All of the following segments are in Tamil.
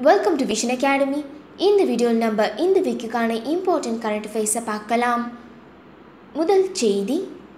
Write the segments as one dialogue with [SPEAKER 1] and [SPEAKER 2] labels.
[SPEAKER 1] வெல்கம் டு விஷன் அகாடமி இந்த வீடியோவில் நம்ம இந்த வீக்குக்கான இம்பார்ட்டன்ட் கரண்ட் அஃபேர்ஸை பார்க்கலாம் முதல் செய்தி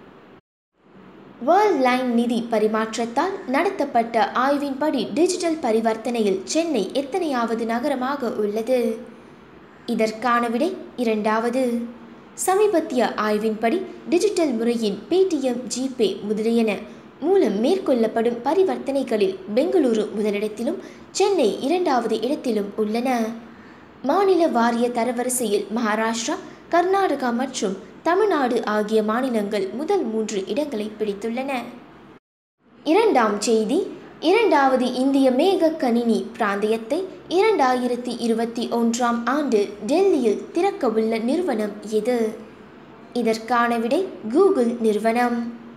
[SPEAKER 1] வேர்ல்ட் லைன் நிதி பரிமாற்றத்தால் நடத்தப்பட்ட ஆய்வின்படி டிஜிட்டல் பரிவர்த்தனையில் சென்னை எத்தனையாவது நகரமாக உள்ளது இதற்கான விடை இரண்டாவது சமீபத்திய ஆய்வின்படி டிஜிட்டல் முறையின் பேடிஎம் ஜிபே முதலியன மூலம் மேற்கொள்ளப்படும் பரிவர்த்தனைகளில் பெங்களூரு முதலிடத்திலும் சென்னை இரண்டாவது இடத்திலும் உள்ளன மாநில வாரிய தரவரிசையில் மகாராஷ்டிரா கர்நாடகா மற்றும் தமிழ்நாடு ஆகிய மாநிலங்கள் முதல் மூன்று இடங்களை பிடித்துள்ளன இரண்டாம் செய்தி இரண்டாவது இந்திய மேக கணினி பிராந்தியத்தை இரண்டாயிரத்தி இருபத்தி ஒன்றாம் ஆண்டு டெல்லியில் திறக்கவுள்ள நிறுவனம் எது இதற்கான விடை கூகுள் நிறுவனம்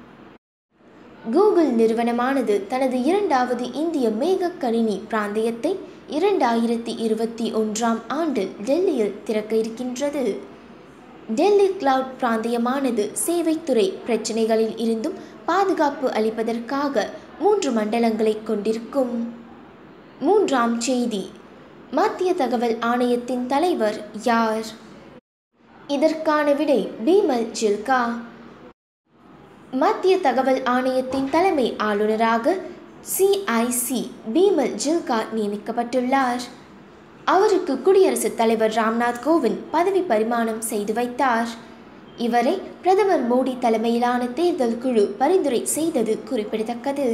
[SPEAKER 1] கூகுள் நிறுவனமானது தனது இரண்டாவது இந்திய மேக கணினி பிராந்தியத்தை இரண்டாயிரத்தி இருபத்தி ஒன்றாம் ஆண்டு டெல்லியில் திறக்க இருக்கின்றது டெல்லி கிளவுட் பிராந்தியமானது சேவைத்துறை பிரச்சினைகளில் இருந்தும் பாதுகாப்பு அளிப்பதற்காக மூன்று மண்டலங்களை கொண்டிருக்கும் மூன்றாம் செய்தி மத்திய தகவல் ஆணையத்தின் தலைவர் யார் இதற்கான விடை பீமல் ஜில்கா மத்திய தகவல் ஆணையத்தின் தலைமை ஆளுநராக சிஐசி பீமல் ஜில்கா நியமிக்கப்பட்டுள்ளார் அவருக்கு குடியரசுத் தலைவர் ராம்நாத் கோவிந்த் பதவி பரிமாணம் செய்து வைத்தார் இவரை பிரதமர் மோடி தலைமையிலான தேர்தல் குழு பரிந்துரை செய்தது குறிப்பிடத்தக்கது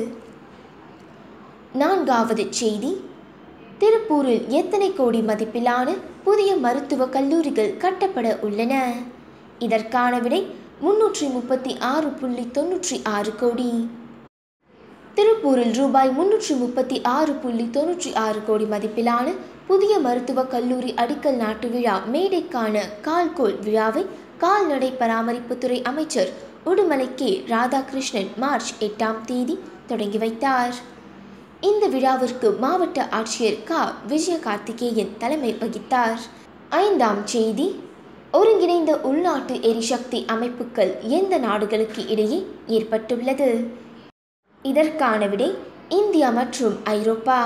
[SPEAKER 1] நான்காவது செய்தி திருப்பூரில் எத்தனை கோடி மதிப்பிலான புதிய மருத்துவக் கல்லூரிகள் கட்டப்பட உள்ளன இதற்கான விடை முன்னூற்றி முப்பத்தி ஆறு புள்ளி தொன்னூற்றி ஆறு கோடி திருப்பூரில் ரூபாய் முன்னூற்றி முப்பத்தி ஆறு புள்ளி தொன்னூற்றி ஆறு கோடி மதிப்பிலான புதிய மருத்துவக் கல்லூரி அடிக்கல் நாட்டு விழா மேடைக்கான கால்கோல் விழாவை கால்நடை பராமரிப்புத்துறை அமைச்சர் உடுமலை கே ராதாகிருஷ்ணன் மார்ச் எட்டாம் தேதி தொடங்கி வைத்தார் இந்த விழாவிற்கு மாவட்ட ஆட்சியர் க விஜய கார்த்திகேயன் தலைமை வகித்தார் ஐந்தாம் செய்தி ஒருங்கிணைந்த உள்நாட்டு எரிசக்தி அமைப்புகள் எந்த நாடுகளுக்கு இடையே ஏற்பட்டுள்ளது இதற்கான விடை இந்தியா மற்றும் ஐரோப்பா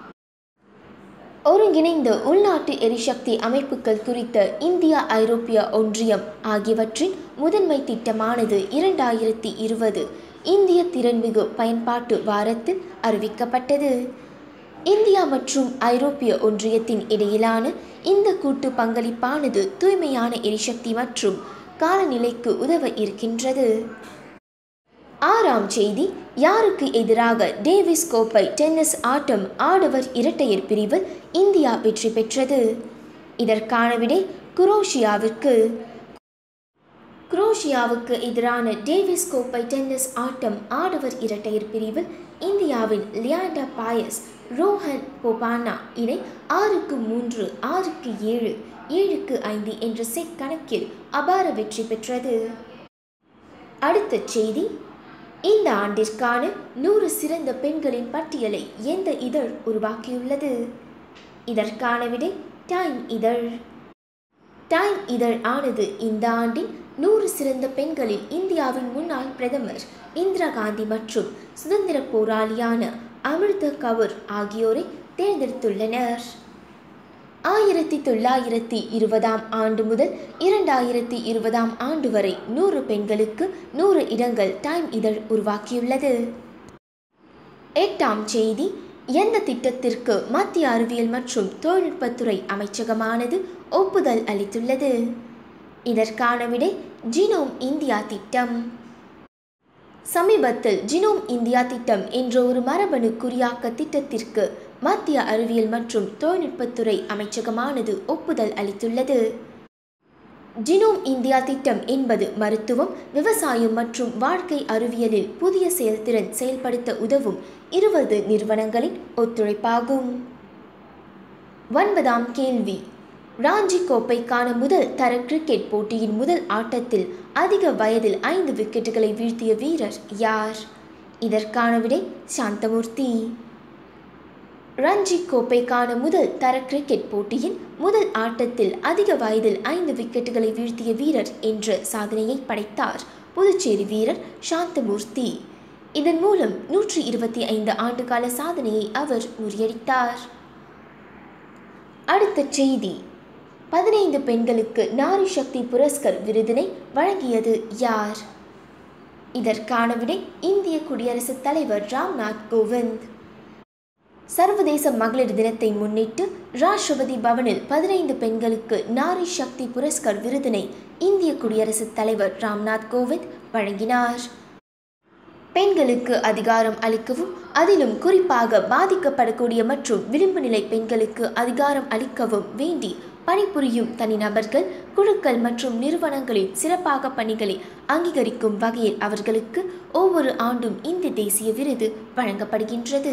[SPEAKER 1] ஒருங்கிணைந்த உள்நாட்டு எரிசக்தி அமைப்புகள் குறித்த இந்தியா ஐரோப்பிய ஒன்றியம் ஆகியவற்றின் முதன்மை திட்டமானது இரண்டாயிரத்தி இருபது இந்திய திறன்மிகு பயன்பாட்டு வாரத்தில் அறிவிக்கப்பட்டது இந்தியா மற்றும் ஐரோப்பிய ஒன்றியத்தின் இடையிலான இந்த கூட்டு பங்களிப்பானது தூய்மையான எரிசக்தி மற்றும் காலநிலைக்கு உதவ இருக்கின்றது ஆறாம் செய்தி யாருக்கு எதிராக டேவிஸ் கோப்பை டென்னிஸ் ஆட்டம் ஆடவர் இரட்டையர் பிரிவில் இந்தியா வெற்றி பெற்றது இதற்கான விடை குரோஷியாவிற்கு குரோஷியாவுக்கு எதிரான டேவிஸ் கோப்பை டென்னிஸ் ஆட்டம் ஆடவர் இரட்டையர் பிரிவில் இந்தியாவின் லியாண்டா பாயஸ் ரோஹன் போபானா இணை ஆறுக்கு மூன்று ஆறுக்கு ஏழு ஏழுக்கு ஐந்து என்ற செட் கணக்கில் அபார வெற்றி பெற்றது அடுத்த செய்தி இந்த ஆண்டிற்கான நூறு சிறந்த பெண்களின் பட்டியலை எந்த இதழ் உருவாக்கியுள்ளது இதற்கான விடை டைம் இதழ் டைம் இதழ் ஆனது இந்த ஆண்டின் நூறு சிறந்த பெண்களில் இந்தியாவின் முன்னாள் பிரதமர் இந்திரா காந்தி மற்றும் சுதந்திர போராளியான அமிர்த கவுர் ஆகியோரை தேர்ந்தெடுத்துள்ளனர் ஆயிரத்தி தொள்ளாயிரத்தி இருபதாம் ஆண்டு முதல் இரண்டாயிரத்தி இருபதாம் ஆண்டு வரை நூறு பெண்களுக்கு நூறு இடங்கள் டைம் இதழ் உருவாக்கியுள்ளது எட்டாம் செய்தி எந்த திட்டத்திற்கு மத்திய அறிவியல் மற்றும் தொழில்நுட்பத்துறை அமைச்சகமானது ஒப்புதல் அளித்துள்ளது இதற்கான விடை ஜினோம் இந்தியா திட்டம் சமீபத்தில் ஜினோம் இந்தியா திட்டம் என்ற ஒரு மரபணு குறியாக்க திட்டத்திற்கு மத்திய அறிவியல் மற்றும் தொழில்நுட்பத்துறை அமைச்சகமானது ஒப்புதல் அளித்துள்ளது ஜினோம் இந்தியா திட்டம் என்பது மருத்துவம் விவசாயம் மற்றும் வாழ்க்கை அறிவியலில் புதிய செயல்திறன் செயல்படுத்த உதவும் இருபது நிறுவனங்களின் ஒத்துழைப்பாகும் ஒன்பதாம் கேள்வி ராஞ்சி கோப்பைக்கான முதல் தர கிரிக்கெட் போட்டியின் முதல் ஆட்டத்தில் அதிக வயதில் ஐந்து விக்கெட்டுகளை வீழ்த்திய வீரர் யார் இதற்கான விடை சாந்தமூர்த்தி ரஞ்சி கோப்பைக்கான முதல் தர கிரிக்கெட் போட்டியின் முதல் ஆட்டத்தில் அதிக வயதில் ஐந்து விக்கெட்டுகளை வீழ்த்திய வீரர் என்ற சாதனையை படைத்தார் புதுச்சேரி வீரர் சாந்தமூர்த்தி இதன் மூலம் நூற்றி இருபத்தி ஐந்து ஆண்டுகால சாதனையை அவர் முறியடித்தார் அடுத்த செய்தி பதினைந்து பெண்களுக்கு நாரி சக்தி புரஸ்கர் விருதினை வழங்கியது யார் இதற்கான விடை இந்திய குடியரசுத் தலைவர் ராம்நாத் கோவிந்த் சர்வதேச மகளிர் தினத்தை முன்னிட்டு ராஷ்டிரபதி பவனில் பதினைந்து பெண்களுக்கு நாரி சக்தி புரஸ்கர் விருதினை இந்திய குடியரசுத் தலைவர் ராம்நாத் கோவிந்த் வழங்கினார் பெண்களுக்கு அதிகாரம் அளிக்கவும் அதிலும் குறிப்பாக பாதிக்கப்படக்கூடிய மற்றும் விளிம்பு நிலை பெண்களுக்கு அதிகாரம் அளிக்கவும் வேண்டி பணிபுரியும் தனிநபர்கள் குழுக்கள் மற்றும் நிறுவனங்களின் சிறப்பாக பணிகளை அங்கீகரிக்கும் வகையில் அவர்களுக்கு ஒவ்வொரு ஆண்டும் இந்த தேசிய விருது வழங்கப்படுகின்றது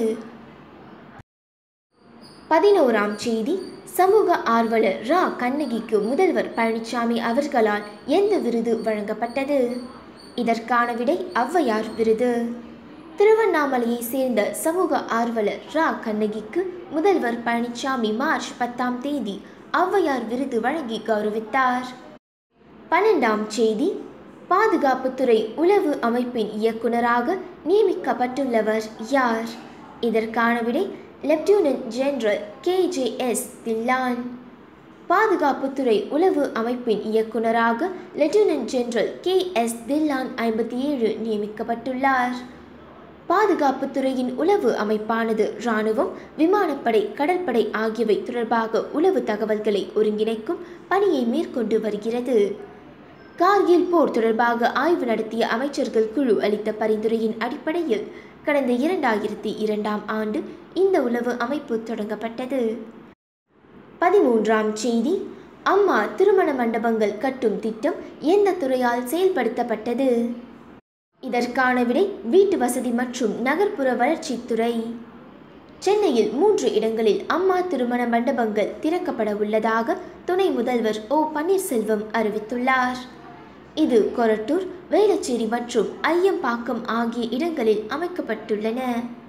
[SPEAKER 1] பதினோராம் செய்தி சமூக ஆர்வலர் ரா கண்ணகிக்கு முதல்வர் பழனிசாமி அவர்களால் எந்த விருது வழங்கப்பட்டது இதற்கான விடை ஔவையார் விருது திருவண்ணாமலையை சேர்ந்த சமூக ஆர்வலர் ரா கண்ணகிக்கு முதல்வர் பழனிசாமி மார்ச் பத்தாம் தேதி ஔவையார் விருது வழங்கி கௌரவித்தார் பன்னெண்டாம் செய்தி பாதுகாப்புத்துறை உளவு அமைப்பின் இயக்குநராக நியமிக்கப்பட்டுள்ளவர் யார் இதற்கான விடை lieutenant general K J S Dhillon பாதுகாப்புத்துறை உளவு அமைப்பின் இயக்குநராக lieutenant general K S Dhillon ஐம்பத்தி ஏழு நியமிக்கப்பட்டுள்ளார் பாதுகாப்புத்துறையின் உளவு அமைப்பானது இராணுவம் விமானப்படை கடற்படை ஆகியவை தொடர்பாக உளவு தகவல்களை ஒருங்கிணைக்கும் பணியை மேற்கொண்டு வருகிறது கார்கில் போர் தொடர்பாக ஆய்வு நடத்திய அமைச்சர்கள் குழு அளித்த பரிந்துரையின் அடிப்படையில் கடந்த இரண்டாயிரத்தி இரண்டாம் ஆண்டு இந்த உளவு அமைப்பு தொடங்கப்பட்டது பதிமூன்றாம் செய்தி அம்மா திருமண மண்டபங்கள் கட்டும் திட்டம் எந்த துறையால் செயல்படுத்தப்பட்டது இதற்கான விடை வீட்டு வசதி மற்றும் நகர்ப்புற வளர்ச்சித்துறை சென்னையில் மூன்று இடங்களில் அம்மா திருமண மண்டபங்கள் திறக்கப்பட உள்ளதாக துணை முதல்வர் ஓ பன்னீர்செல்வம் அறிவித்துள்ளார் இது கொரட்டூர் வேளச்சேரி மற்றும் ஐயம்பாக்கம் ஆகிய இடங்களில் அமைக்கப்பட்டுள்ளன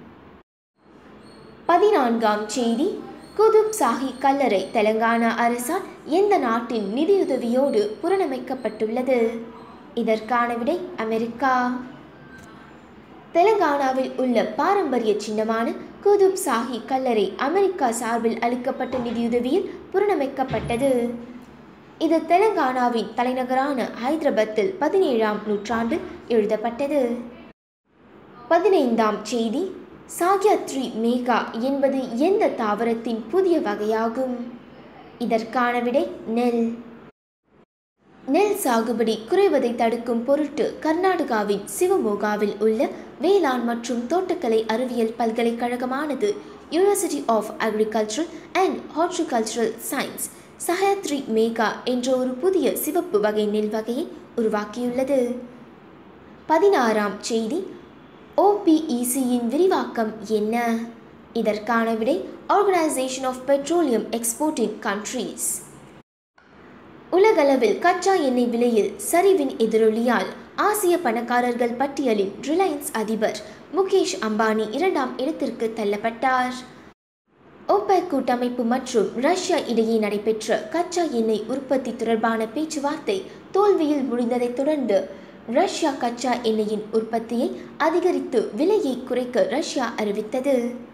[SPEAKER 1] பதினான்காம் செய்தி குதுப் சாஹி கல்லறை தெலங்கானா அரசால் எந்த நாட்டின் நிதியுதவியோடு புனரமைக்கப்பட்டுள்ளது இதற்கான விடை அமெரிக்கா தெலங்கானாவில் உள்ள பாரம்பரிய சின்னமான குதுப் சாஹி கல்லறை அமெரிக்கா சார்பில் அளிக்கப்பட்ட நிதியுதவியில் புனரமைக்கப்பட்டது இது தெலங்கானாவின் தலைநகரான ஹைதராபாத்தில் பதினேழாம் நூற்றாண்டில் எழுதப்பட்டது பதினைந்தாம் செய்தி சாக்யாத்ரி மேகா என்பது எந்த தாவரத்தின் புதிய வகையாகும் இதற்கான விடை நெல் நெல் சாகுபடி குறைவதை தடுக்கும் பொருட்டு கர்நாடகாவின் சிவமோகாவில் உள்ள வேளாண் மற்றும் தோட்டக்கலை அறிவியல் பல்கலைக்கழகமானது university of agricultural and horticultural science Sahyadri mega என்ற ஒரு புதிய சிவப்பு வகை நெல் வகையை உருவாக்கியுள்ளது பதினாறாம் செய்தி ஓபிஇசியின் விரிவாக்கம் என்ன இதற்கான விடை organisation of petroleum exporting countries உலகளவில் கச்சா எண்ணெய் விலையில் சரிவின் எதிரொலியால் ஆசிய பணக்காரர்கள் பட்டியலில் ரிலையன்ஸ் அதிபர் முகேஷ் அம்பானி இரண்டாம் இடத்திற்கு தள்ளப்பட்டார் ஓபெக் கூட்டமைப்பு மற்றும் ரஷ்யா இடையே நடைபெற்ற கச்சா எண்ணெய் உற்பத்தி தொடர்பான பேச்சுவார்த்தை தோல்வியில் முடிந்ததைத் தொடர்ந்து ரஷ்யா கச்சா எண்ணெயின் உற்பத்தியை அதிகரித்து விலையை குறைக்க ரஷ்யா அறிவித்தது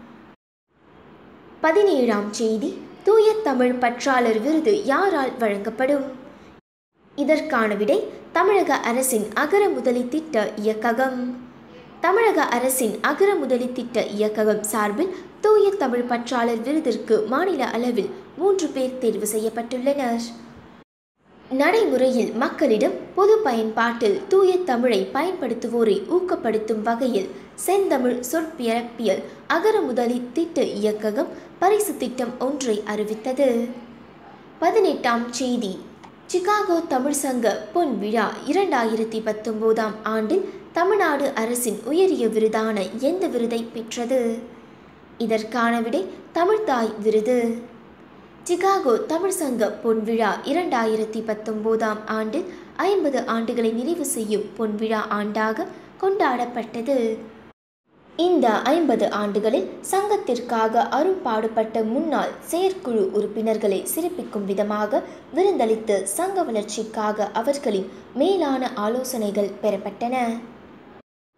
[SPEAKER 1] பதினேழாம் செய்தி தூய தமிழ் பற்றாளர் விருது யாரால் வழங்கப்படும் இதற்கான விடை தமிழக அரசின் அகர முதலி திட்ட இயக்ககம் தமிழக அரசின் அகர முதலி திட்ட இயக்ககம் சார்பில் தூய தமிழ் பற்றாளர் விருதிற்கு மாநில அளவில் மூன்று பேர் தேர்வு செய்யப்பட்டுள்ளனர் நடைமுறையில் மக்களிடம் பொது பயன்பாட்டில் தூய தமிழை பயன்படுத்துவோரை ஊக்கப்படுத்தும் வகையில் செந்தமிழ் சொற்பியற்பியல் அகர முதலி திட்ட இயக்ககம் பரிசு திட்டம் ஒன்றை அறிவித்தது பதினெட்டாம் செய்தி சிகாகோ தமிழ் சங்க பொன் விழா இரண்டாயிரத்தி பத்தொன்பதாம் ஆண்டில் தமிழ்நாடு அரசின் உயரிய விருதான எந்த விருதை பெற்றது இதற்கான விடை தமிழ்தாய் விருது சிகாகோ தமிழ் சங்க பொன்விழா இரண்டாயிரத்தி பத்தொன்பதாம் ஆண்டில் ஐம்பது ஆண்டுகளை நிறைவு செய்யும் பொன்விழா ஆண்டாக கொண்டாடப்பட்டது இந்த ஐம்பது ஆண்டுகளில் சங்கத்திற்காக அரும்பாடுபட்ட முன்னாள் செயற்குழு உறுப்பினர்களை சிறப்பிக்கும் விதமாக விருந்தளித்து சங்க வளர்ச்சிக்காக அவர்களின் மேலான ஆலோசனைகள் பெறப்பட்டன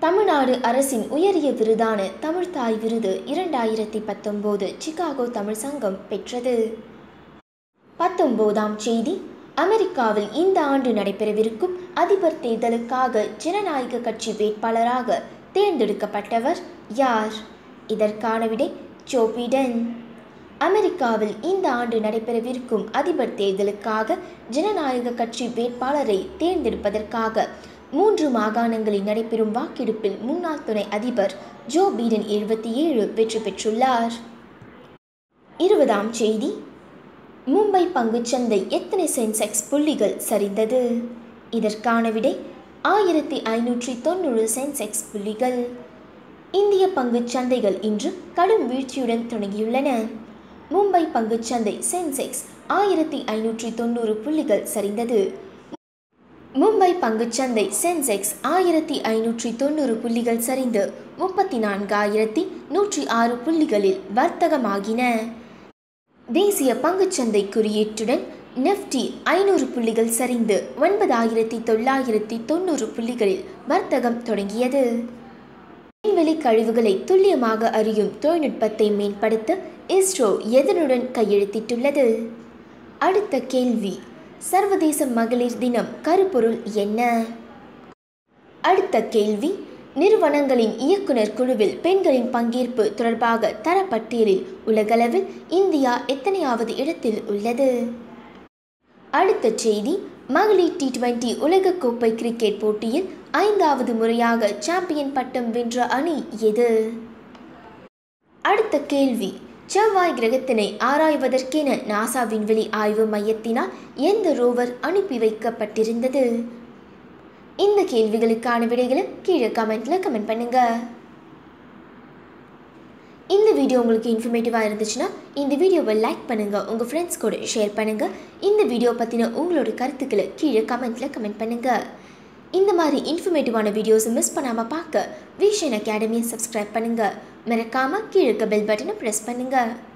[SPEAKER 1] தமிழ்நாடு அரசின் உயரிய விருதான தமிழ்தாய் விருது இரண்டாயிரத்தி பத்தொம்போது சிகாகோ தமிழ் சங்கம் பெற்றது பத்தொம்போதாம் செய்தி அமெரிக்காவில் இந்த ஆண்டு நடைபெறவிருக்கும் அதிபர் தேர்தலுக்காக ஜனநாயக கட்சி வேட்பாளராக தேர்ந்தெடுக்கப்பட்டவர் யார் இதற்கான விடை ஜோ பிடன் அமெரிக்காவில் இந்த ஆண்டு நடைபெறவிருக்கும் அதிபர் தேர்தலுக்காக ஜனநாயக கட்சி வேட்பாளரை தேர்ந்தெடுப்பதற்காக மூன்று மாகாணங்களில் நடைபெறும் வாக்கெடுப்பில் முன்னாள் துணை அதிபர் ஜோ பீடன் எழுபத்தி ஏழு வெற்றி பெற்றுள்ளார் இருபதாம் செய்தி மும்பை பங்குச்சந்தை எத்தனை சென்செக்ஸ் புள்ளிகள் சரிந்தது இதற்கான விடை ஆயிரத்தி ஐநூற்றி தொண்ணூறு சென்செக்ஸ் புள்ளிகள் இந்திய பங்குச் சந்தைகள் இன்று கடும் வீழ்ச்சியுடன் தொடங்கியுள்ளன மும்பை பங்குச்சந்தை சென்செக்ஸ் ஆயிரத்தி ஐநூற்றி தொண்ணூறு புள்ளிகள் சரிந்தது மும்பை பங்குச்சந்தை சென்செக்ஸ் ஆயிரத்தி ஐநூற்றி தொண்ணூறு புள்ளிகள் சரிந்து முப்பத்தி நான்காயிரத்தி நூற்றி ஆறு புள்ளிகளில் வர்த்தகமாகின தேசிய பங்குச்சந்தை குறியீட்டுடன் நெஃப்டி ஐநூறு புள்ளிகள் சரிந்து ஒன்பதாயிரத்தி தொள்ளாயிரத்தி தொண்ணூறு புள்ளிகளில் வர்த்தகம் தொடங்கியது விண்வெளி கழிவுகளை துல்லியமாக அறியும் தொழில்நுட்பத்தை மேம்படுத்த இஸ்ரோ எதனுடன் கையெழுத்திட்டுள்ளது அடுத்த கேள்வி சர்வதேச மகளிர் தினம் கருப்பொருள் என்ன அடுத்த கேள்வி நிறுவனங்களின் இயக்குனர் குழுவில் பெண்களின் பங்கேற்பு தொடர்பாக தரப்பட்டியலில் உலகளவில் இந்தியா எத்தனையாவது இடத்தில் உள்ளது அடுத்த செய்தி மகளிர் டி டுவெண்டி உலகக்கோப்பை கிரிக்கெட் போட்டியில் ஐந்தாவது முறையாக சாம்பியன் பட்டம் வென்ற அணி எது அடுத்த கேள்வி செவ்வாய் கிரகத்தினை ஆராய்வதற்கென நாசா விண்வெளி ஆய்வு மையத்தினால் எந்த ரோவர் அனுப்பி வைக்கப்பட்டிருந்தது இந்த கேள்விகளுக்கான விடைகளை கீழே கமெண்ட்ல கமெண்ட் பண்ணுங்க இந்த வீடியோ உங்களுக்கு இன்ஃபர்மேட்டிவாக இருந்துச்சுன்னா இந்த வீடியோவை லைக் பண்ணுங்கள் உங்கள் ஃப்ரெண்ட்ஸ் கூட ஷேர் பண்ணுங்கள் இந்த வீடியோ பற்றின உங்களோட கருத்துக்களை கீழே கமெண்ட்டில் கமெண்ட் பண்ணுங்கள் இந்த மாதிரி இன்ஃபர்மேட்டிவான வீடியோஸை மிஸ் பண்ணாமல் பார்க்க விஷன் அகாடமியை சப்ஸ்கிரைப் பண்ணுங்கள் மறக்காமல் கீழே பெல் பட்டனை ப்ரெஸ் பண்ணுங்கள்